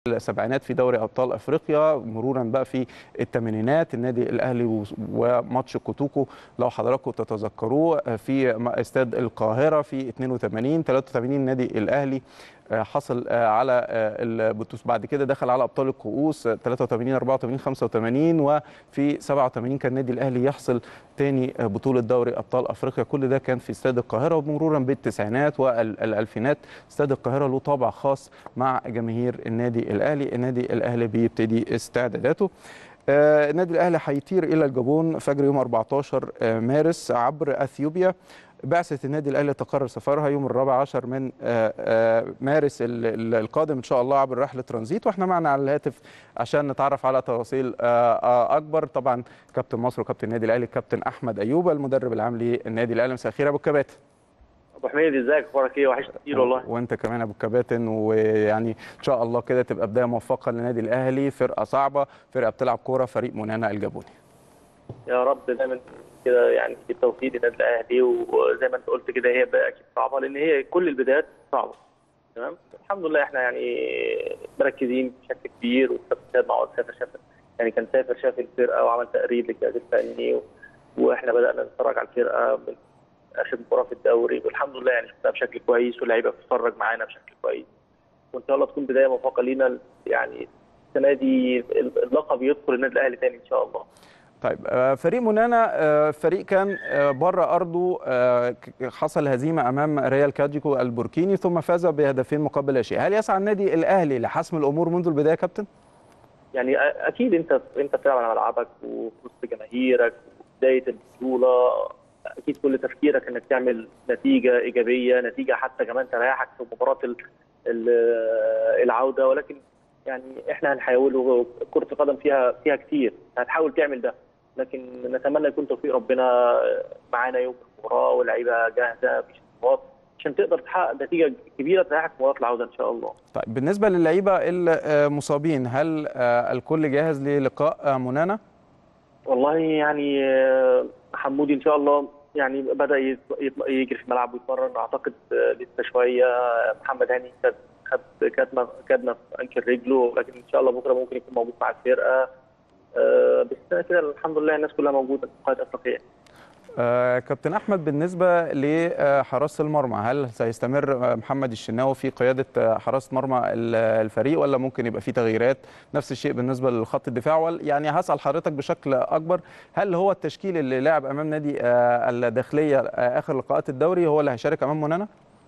السبعينات في دوري ابطال افريقيا مرورا بقى في الثمانينات النادي الاهلي و- وماتش كوتوكو لو حضراتكم تتذكروه في استاد القاهره في 82 83 النادي الاهلي آه، حصل آه، على آه، البطوس بعد كده دخل على ابطال الكؤوس آه، 83 84 85 وفي 87 كان النادي الاهلي يحصل تاني آه، بطوله دوري ابطال افريقيا كل ده كان في استاد القاهره ومرورا بالتسعينات والالفينات استاد القاهره له طابع خاص مع جماهير النادي الاهلي النادي الاهلي بيبتدي استعداداته آه، النادي الاهلي هيطير الى الجابون فجر يوم 14 آه، مارس عبر اثيوبيا بعثة النادي الأهلي تقرر سفرها يوم الرابع عشر من آه، آه، مارس ال- ال- القادم إن شاء الله عبر رحلة ترانزيت وإحنا معنا على الهاتف عشان نتعرف على تفاصيل آه، آه، أكبر طبعا كابتن مصر وكابتن النادي الأهلي الكابتن أحمد أيوب المدرب العام للنادي الأهلي مساء الخير يا أبو الكباتن ابو حميد ازيك اخبارك ايه وحشت كتير والله وانت كمان يا ابو الكباتن ويعني ان شاء الله كده تبقى بدايه موفقه للنادي الاهلي فرقه صعبه فرقه بتلعب كوره فريق منانا الجابوني يا رب دايما كده يعني في التوفيق للنادي الاهلي وزي ما انت قلت كده هي بقى اكيد صعبه لان هي كل البدايات صعبه تمام الحمد لله احنا يعني مركزين بشكل كبير والكابتن مع سافر شاف يعني كان سافر شاف الفرقه وعمل تقرير للجهاز الفني و... واحنا بدانا نتفرج على الفرقه من اخر مباراه في الدوري والحمد لله يعني شفناها بشكل كويس واللعيبه بتتفرج معانا بشكل كويس وان شاء الله تكون بدايه موفقه لينا يعني السنه دي اللقب يدخل النادي الاهلي تاني ان شاء الله طيب آه، فريق منانا آه، فريق كان آه، بره ارضه آه، ك- حصل هزيمه امام ريال كاجيكو البوركيني ثم فاز بهدفين مقابل لا شيء هل يسعى النادي الاهلي لحسم الامور منذ البدايه يا كابتن يعني أ- اكيد انت انت بتلعب على ملعبك وفي وسط جماهيرك وبدايه البطوله اكيد كل تفكيرك انك تعمل نتيجه ايجابيه نتيجه حتى كمان تريحك في مباراه ال- ال- العوده ولكن يعني احنا هنحاول كره القدم فيها فيها كتير هتحاول تعمل ده لكن نتمنى يكون توفيق ربنا معانا يوم المباراه واللعيبه جاهزه مفيش اصابات عشان تقدر تحقق نتيجه كبيره تريحك في مباراه العوده ان شاء الله طيب بالنسبه للعيبه المصابين هل آه، الكل جاهز للقاء آه، منانا والله يعني آه، حمودي ان شاء الله يعني بدا يت- يت- يجري في الملعب ويتمرن اعتقد آه، لسه شويه محمد هاني خد خد كدمه كدمه في انكل رجله لكن ان شاء الله بكره ممكن يكون موجود مع الفرقه آه، بس أنا كده الحمد لله الناس كلها موجوده في قائد افريقيا آه، كابتن احمد بالنسبه لحراسه المرمى هل سيستمر آه، محمد الشناوي في قياده آه، حراسه مرمى ال- الفريق ولا ممكن يبقى في تغييرات نفس الشيء بالنسبه لخط الدفاع وال- يعني هسال حضرتك بشكل اكبر هل هو التشكيل اللي لعب امام نادي آه، الداخليه آه، اخر لقاءات الدوري هو اللي هيشارك امام منانا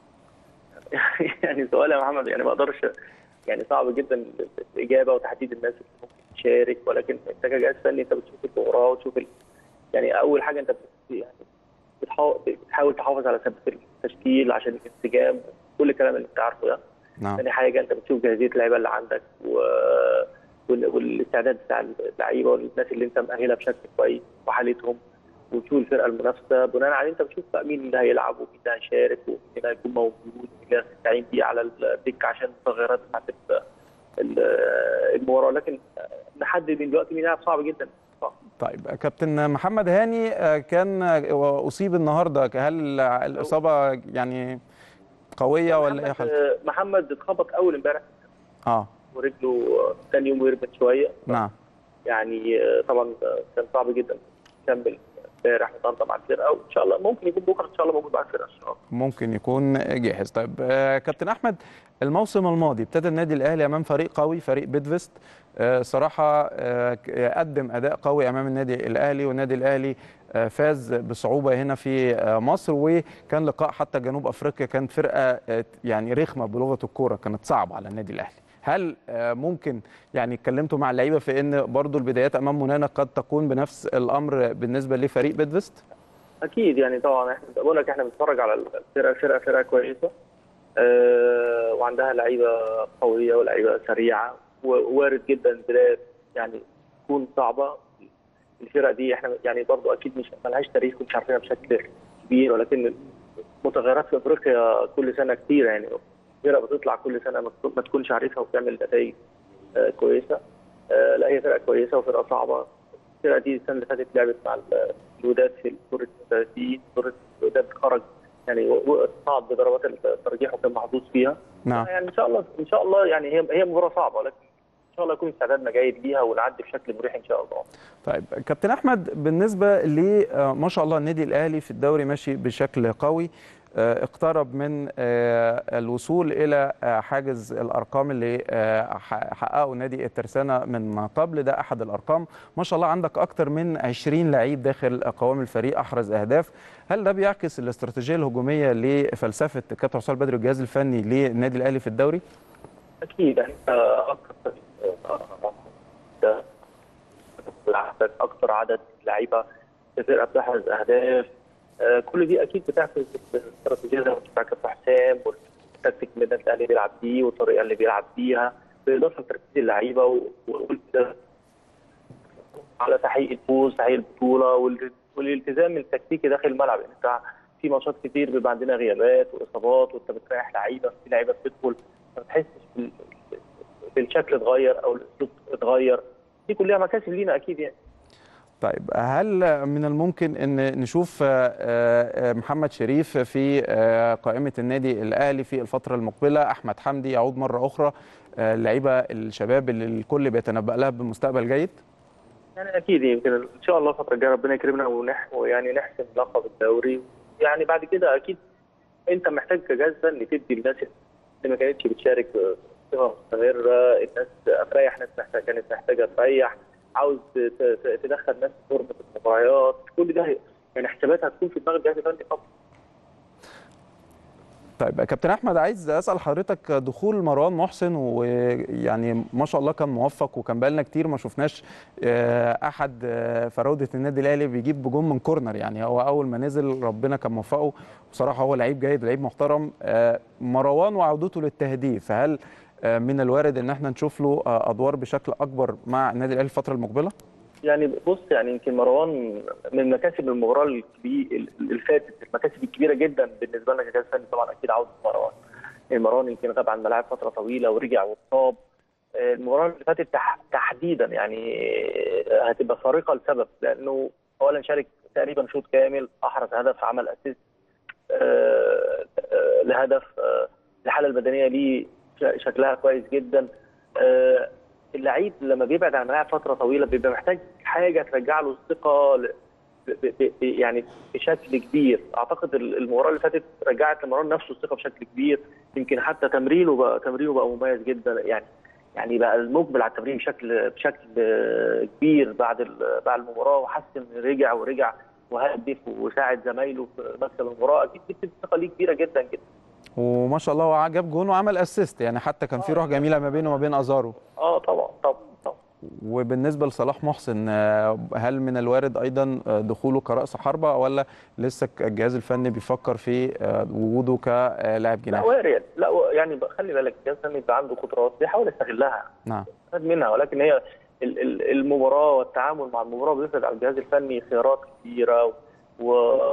يعني سؤال يا محمد يعني ما اقدرش يعني صعب جدا الاجابه وتحديد الناس اللي ممكن تشارك ولكن انت كجهاز فني انت بتشوف المباراه وتشوف ال... يعني اول حاجه انت بت... يعني بتحاول بتحاول تحافظ على ثبات التشكيل عشان الانسجام كل الكلام اللي انت عارفه ده نعم ثاني حاجه انت بتشوف جاهزيه اللعيبه اللي عندك و... وال... والاستعداد بتاع اللعيبه والناس اللي انت مأهلها بشكل كويس وحالتهم وتشوف الفرقه المنافسه بناء عليه انت بتشوف بقى مين اللي هيلعب ومين اللي هيشارك ومين اللي هيكون موجود ومين اللي هتستعين بيه على الدكه عشان التغييرات بتاعت ال- ال- المباراه لكن نحدد من دلوقتي مين يلعب صعب جدا صعب. طيب كابتن محمد هاني آه، كان آه، اصيب النهارده هل الاصابه يعني قويه ولا ايه محمد, حالته محمد اتخبط اول امبارح اه ورجله ثاني يوم ورمت شويه نعم يعني طبعا كان صعب جدا يكمل امبارح وطنطا مع الفرقه وان شاء الله ممكن يكون بكره ان شاء الله موجود مع الفرقه ان شاء الله ممكن يكون جاهز طيب آه، كابتن احمد الموسم الماضي ابتدى النادي الاهلي امام فريق قوي فريق بيدفست آه، صراحه آه، ك- قدم اداء قوي امام النادي الاهلي والنادي الاهلي آه، فاز بصعوبه هنا في آه، مصر وكان لقاء حتى جنوب افريقيا كانت فرقه آه، يعني رخمه بلغه الكوره كانت صعبه على النادي الاهلي هل آه، ممكن يعني اتكلمتوا مع اللعيبه في ان برضو البدايات امام منانا قد تكون بنفس الامر بالنسبه لفريق بيدفست اكيد يعني طبعا احنا بقول لك احنا بنتفرج على الفرقه فرقه فرقه كويسه أه وعندها لعيبه قويه ولعيبه سريعه ووارد جدا البدايه يعني تكون صعبه الفرق دي احنا يعني برضو اكيد مش ملهاش تاريخ ومش عارفينها بشكل كبير ولكن متغيرات في افريقيا كل سنه كتير يعني فرق بتطلع كل سنه ما تكون- ما تكونش عارفها وبتعمل نتائج آه، كويسه آه، لا هي فرقه كويسه وفرقه صعبه الفرقه دي السنه اللي فاتت لعبت مع ال- الوداد في دور الثلاثين دور الوداد خرج يعني صعد بضربات الترجيح وكان محظوظ فيها نعم يعني ان شاء الله ان شاء الله يعني هي هي مباراه صعبه ولكن ان شاء الله يكون استعدادنا جيد ليها ونعدي بشكل مريح ان شاء الله طيب كابتن احمد بالنسبه ل ما شاء الله النادي الاهلي في الدوري ماشي بشكل قوي آه، اقترب من آه، الوصول الى آه، حاجز الارقام اللي آه، ح- حققه نادي الترسانه من قبل ده احد الارقام ما شاء الله عندك اكتر من 20 لعيب داخل قوام الفريق احرز اهداف هل ده بيعكس الاستراتيجيه الهجوميه لفلسفه كابتن حسام بدري الجهاز الفني للنادي الاهلي في الدوري اكيد يعني آه، اكثر ده عندك اكثر عدد لعيبه في الفرقه بتحرز اهداف آه، كل دي اكيد بتعكس الاستراتيجيه زي ما بتاع كابتن حسام والتكتيك اللي النادي الاهلي بيلعب بيه والطريقه اللي بيلعب بيها بالاضافه لتركيز اللعيبه و- وال- على تحقيق الفوز تحقيق البطوله وال- والالتزام التكتيكي داخل الملعب يعني انت في ماتشات كتير بيبقى عندنا غيابات واصابات وانت بتريح لعيبه في لعيبه بتدخل ما بتحسش بال- بالشكل اتغير او الاسلوب اتغير دي كلها مكاسب لينا اكيد يعني طيب هل من الممكن ان نشوف آه، آه، محمد شريف في آه، قائمه النادي الاهلي في الفتره المقبله احمد حمدي يعود مره اخرى آه، اللعيبه الشباب اللي الكل بيتنبأ لها بمستقبل جيد يعني اكيد يمكن ان شاء الله الفتره الجايه ربنا يكرمنا ونح ويعني نحسم لقب الدوري يعني بعد كده اكيد انت محتاج كجهاز فني تدي الناس اللي ما كانتش بتشارك بصفه مستمره الناس تريح ناس محتاجه كانت محتاجه تريح عاوز ت- ت- تدخل ناس في فورمه المباريات كل ده يعني حسابات هتكون في دماغ الجهاز الفني طبعا طيب كابتن احمد عايز اسال حضرتك دخول مروان محسن ويعني ما شاء الله كان موفق وكان بقالنا كتير ما شفناش آه، احد آه، فراوده النادي الاهلي بيجيب بجون من كورنر يعني هو اول ما نزل ربنا كان موفقه بصراحه هو لعيب جيد لعيب محترم آه، مروان وعودته للتهديف هل آه، من الوارد ان احنا نشوف له آه، ادوار بشكل اكبر مع النادي الاهلي الفتره المقبله؟ يعني بص يعني يمكن مروان من مكاسب المباراه الكبير اللي فاتت المكاسب الكبيره جدا بالنسبه لنا كجهاز فني طبعا اكيد عوده مروان يعني مروان يمكن غاب عن الملاعب فتره طويله ورجع واتصاب آه، المباراه اللي فاتت تح- تحديدا يعني آه، هتبقى فارقه لسبب لانه اولا شارك تقريبا شوط كامل احرز هدف عمل اسيست آه، آه، لهدف آه، الحاله البدنيه ليه ش- شكلها كويس جدا آه، اللعيب لما بيبعد عن الملاعب فتره طويله بيبقى محتاج حاجه ترجع له الثقه ل- ب- ب- ب- يعني بشكل كبير اعتقد ال- المباراه اللي فاتت رجعت لمروان نفسه الثقه بشكل كبير يمكن حتى تمرينه بقى تمرينه بقى مميز جدا يعني يعني بقى المقبل على التمرين بشكل بشكل آه، كبير بعد ال- بعد المباراه وحس ان رجع ورجع وهدف وساعد زمايله في مكسب المباراه اكيد دي بتدي ثقه ليه كبيره جدا جدا وما شاء الله هو جاب جون وعمل اسيست يعني حتى كان في روح جميله ما بينه وما بين ازارو اه طبعا طبعا طبعا وبالنسبه لصلاح محسن آه، هل من الوارد ايضا آه، دخوله كراس حربه ولا لسه الجهاز الفني بيفكر في آه، وجوده كلاعب لا جناح؟ وارد لا و- يعني بقى خلي بالك الجهاز الفني بيبقى عنده قدرات بيحاول يستغلها نعم خد منها ولكن هي ال- ال- المباراه والتعامل مع المباراه بيفرض على الجهاز الفني خيارات كثيره و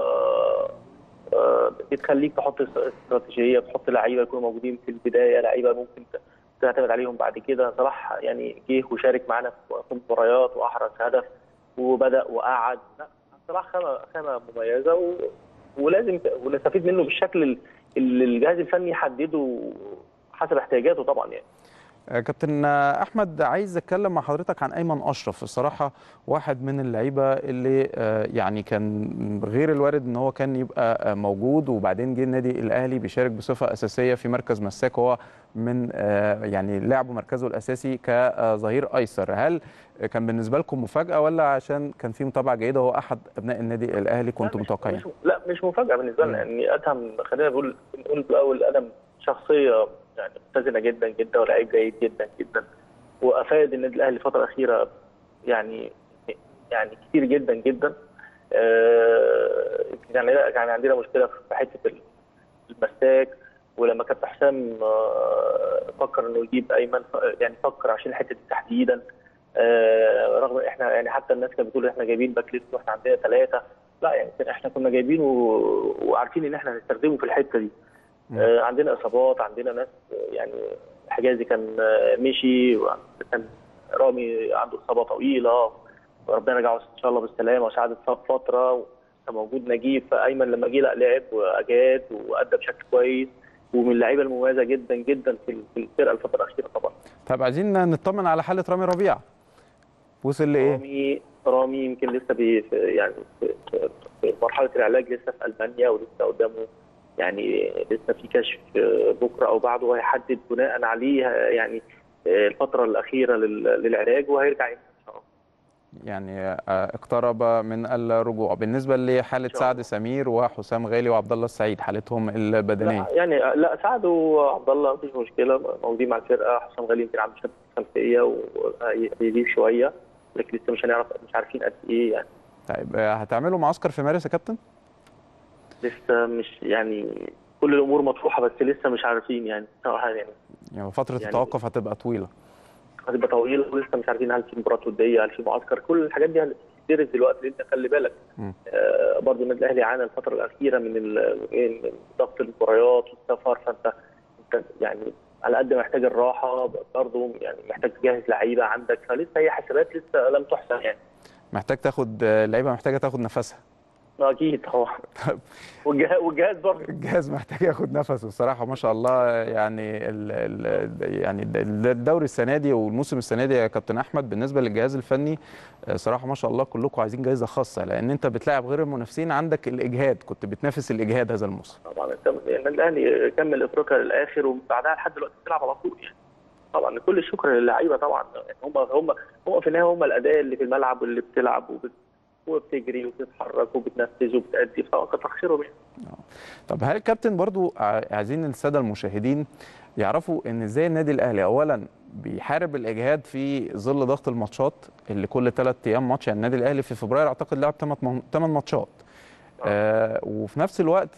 آه، بتخليك تحط است- استراتيجيه تحط لعيبه يكونوا موجودين في البدايه لعيبه ممكن ت- تعتمد عليهم بعد كده صلاح يعني جه وشارك معانا في في مباريات واحرز هدف وبدا وقعد لا صلاح خامه خامه مميزه و... ولازم ت- ونستفيد منه بالشكل ال- اللي الجهاز الفني يحدده حسب احتياجاته طبعا يعني آه، كابتن آه، احمد عايز اتكلم مع حضرتك عن ايمن اشرف الصراحه واحد من اللعيبه اللي آه، يعني كان غير الوارد ان هو كان يبقى آه، موجود وبعدين جه النادي الاهلي بيشارك بصفه اساسيه في مركز مساك وهو من آه، يعني لعبه مركزه الاساسي كظهير ايسر هل كان بالنسبه لكم مفاجاه ولا عشان كان في متابعه جيده هو احد ابناء النادي الاهلي كنتم لا، مش- متوقعين مش لا مش مفاجاه بالنسبه لنا يعني ادهم خلينا نقول نقول بالاول ادم شخصيه يعني متزنه جدا جدا ولاعيب جيد جدا جدا وافاد النادي الاهلي الفتره الاخيره يعني يعني كتير جدا جدا آه، يعني يعني عندنا مشكله في حته المساك ولما كابتن حسام آه، فكر انه يجيب ايمن ف- يعني فكر عشان الحته دي تحديدا آه، رغم احنا يعني حتى الناس كانت بتقول احنا جايبين باك ليفت واحنا عندنا ثلاثه لا يعني احنا كنا جايبينه وعارفين ان احنا هنستخدمه في الحته دي مم. آه، عندنا اصابات عندنا ناس آه، يعني حجازي كان آه، مشي كان رامي عنده اصابه طويله وربنا يرجعه ان شاء الله بالسلامه وسعد اتصاب فتره كان موجود نجيب فايمن لما جه لا لعب واجاد وادى بشكل كويس ومن اللعيبه المميزه جدا جدا في في الفرقه الفتره الاخيره طبعا طب عايزين نطمن على حاله رامي ربيعه وصل لايه؟ رامي رامي يمكن لسه بي في يعني في, في, في مرحله العلاج لسه في المانيا ولسه قدامه يعني لسه في كشف بكره او بعده وهيحدد بناء عليه يعني الفتره الاخيره للعلاج وهيرجع ان شاء الله يعني اقترب من الرجوع بالنسبه لحاله سعد سمير وحسام غالي وعبد الله السعيد حالتهم البدنيه لا يعني لا سعد وعبد الله مفيش مشكله موجودين مع الفرقه حسام غالي يمكن عنده شد خلفيه وهيجيب شويه لكن لسه مش هنعرف مش عارفين قد ايه يعني طيب هتعملوا معسكر في مارس يا كابتن؟ لسه مش يعني كل الامور مطروحه بس لسه مش عارفين يعني صراحه يعني يعني فتره يعني التوقف هتبقى طويله هتبقى طويله ولسه مش عارفين هل في مباراه وديه هل في معسكر كل الحاجات دي هتدرس دلوقتي لان خلي بالك آه برضه النادي الاهلي عانى الفتره الاخيره من ضغط المباريات والسفر فانت انت يعني على قد ما محتاج الراحه برضه يعني محتاج تجهز لعيبه عندك فلسه هي حسابات لسه لم تحسن يعني محتاج تاخد اللعيبه محتاجه تاخد نفسها اكيد طبعا والجهاز برضه الجهاز محتاج ياخد نفسه الصراحه ما شاء الله يعني ال ال يعني الدوري السنه دي والموسم السنه دي يا كابتن احمد بالنسبه للجهاز الفني صراحه ما شاء الله كلكم عايزين جائزه خاصه لان انت بتلاعب غير المنافسين عندك الاجهاد كنت بتنافس الاجهاد هذا الموسم طبعا انت النادي الاهلي كمل افريقيا للاخر وبعدها لحد دلوقتي بتلعب على طول يعني طبعا كل الشكر للعيبه طبعا هم هم هم في النهايه هم الاداء اللي في الملعب واللي بتلعب وبت وبتجري وبتتحرك وبتنفذ وبتأدي فكتر خيرهم يعني. طب هل كابتن برضو عايزين الساده المشاهدين يعرفوا ان ازاي النادي الاهلي اولا بيحارب الاجهاد في ظل ضغط الماتشات اللي كل ثلاث ايام ماتش يعني النادي الاهلي في فبراير اعتقد لعب 8 ماتشات آه وفي نفس الوقت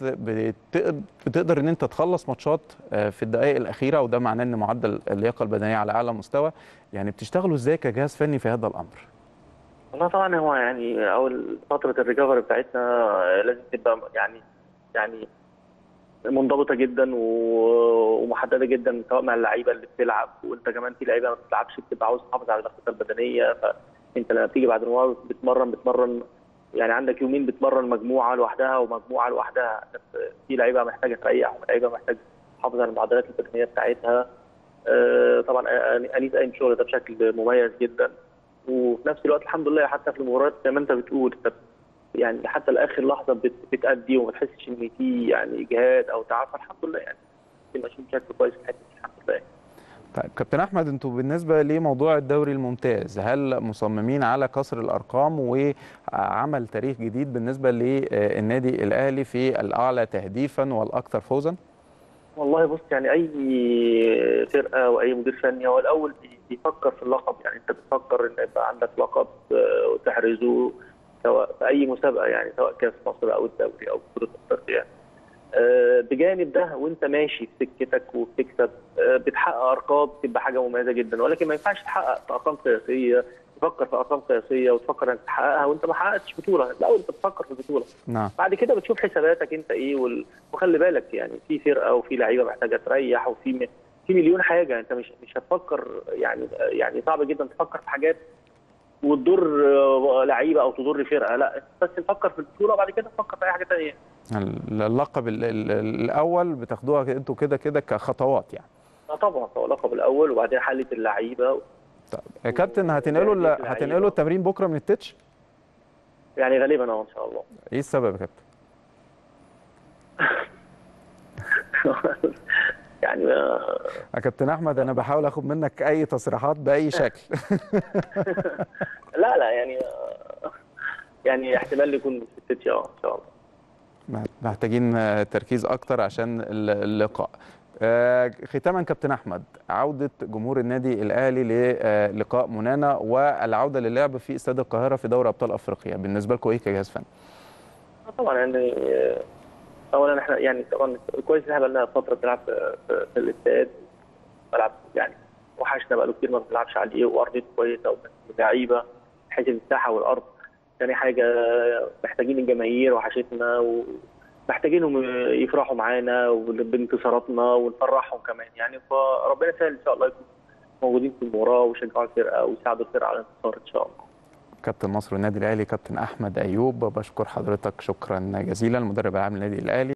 بتقدر ان انت تخلص ماتشات آه في الدقائق الاخيره وده معناه ان معدل اللياقه البدنيه على اعلى مستوى يعني بتشتغلوا ازاي كجهاز فني في هذا الامر؟ والله طبعا هو يعني اول فتره الريكفري بتاعتنا لازم تبقى يعني يعني منضبطه جدا ومحدده جدا سواء مع اللعيبه اللي بتلعب وانت كمان في لعيبه ما بتلعبش بتبقى عاوز تحافظ على نفسها البدنيه فانت لما بتيجي بعد المباراه بتمرن بتمرن يعني عندك يومين بتمرن مجموعه لوحدها ومجموعه لوحدها في لعيبه محتاجه تريح ولعيبه محتاجه تحافظ على المعدلات البدنيه بتاعتها طبعا انيس قايم شغل ده بشكل مميز جدا وفي نفس الوقت الحمد لله حتى في المباريات زي ما انت بتقول يعني حتى لاخر لحظه بتأدي وما تحسش ان في يعني اجهاد او تعب الحمد لله يعني ماشيين بشكل كويس في الحته الحمد لله طيب كابتن احمد انتوا بالنسبه لموضوع الدوري الممتاز هل مصممين على كسر الارقام وعمل تاريخ جديد بالنسبه للنادي الاهلي في الاعلى تهديفا والاكثر فوزا؟ والله بص يعني اي فرقه واي مدير فني هو الاول بيفكر في اللقب يعني انت بتفكر ان يبقى عندك لقب وتحرزه سواء في اي مسابقه يعني سواء كاس مصر او الدوري او بطوله افريقيا بجانب ده وانت ماشي في سكتك وبتكسب بتحقق ارقام تبقى حاجه مميزه جدا ولكن ما ينفعش تحقق في ارقام قياسيه تفكر في ارقام قياسيه وتفكر انك تحققها وانت ما حققتش بطوله الاول انت بتفكر في البطوله نعم بعد كده بتشوف حساباتك انت ايه وال... وخلي بالك يعني في فرقه وفي لعيبه محتاجه تريح وفي م... في مليون حاجه انت مش مش هتفكر يعني يعني صعب جدا تفكر في حاجات وتضر لعيبه او تضر فرقه لا بس نفكر في البطوله وبعد كده نفكر في اي حاجه ثانيه اللقب الاول بتاخدوها انتوا كده كده كخطوات يعني اه طبعا هو اللقب الاول وبعدين حاله اللعيبه طيب يا كابتن هتنقلوا هتنقلوا التمرين بكره من التتش؟ يعني غالبا اه ان شاء الله ايه السبب يا كابتن؟ يعني يا كابتن احمد انا بحاول اخد منك اي تصريحات باي شكل لا لا يعني يعني احتمال يكون في التتش اه ان شاء الله محتاجين تركيز اكتر عشان اللقاء ختاما كابتن احمد عوده جمهور النادي الاهلي للقاء منانا والعوده للعب في استاد القاهره في دوري ابطال افريقيا بالنسبه لكم ايه كجهاز فني؟ طبعا يعني اولا احنا يعني طبعا كويس ان احنا بقى فتره بنلعب في الاستاد ملعب يعني وحشنا بقى له كتير ما بنلعبش عليه وارضيته كويسه ولعيبه حيث المساحه والارض ثاني حاجه محتاجين الجماهير وحشتنا و محتاجينهم يفرحوا معانا بانتصاراتنا ونفرحهم كمان يعني فربنا يسهل ان شاء الله يكونوا موجودين في المباراه ويشجعوا الفرقه ويساعدوا الفرقه على الانتصار ان شاء الله. كابتن مصر النادي الاهلي كابتن احمد ايوب بشكر حضرتك شكرا جزيلا المدرب العام للنادي الاهلي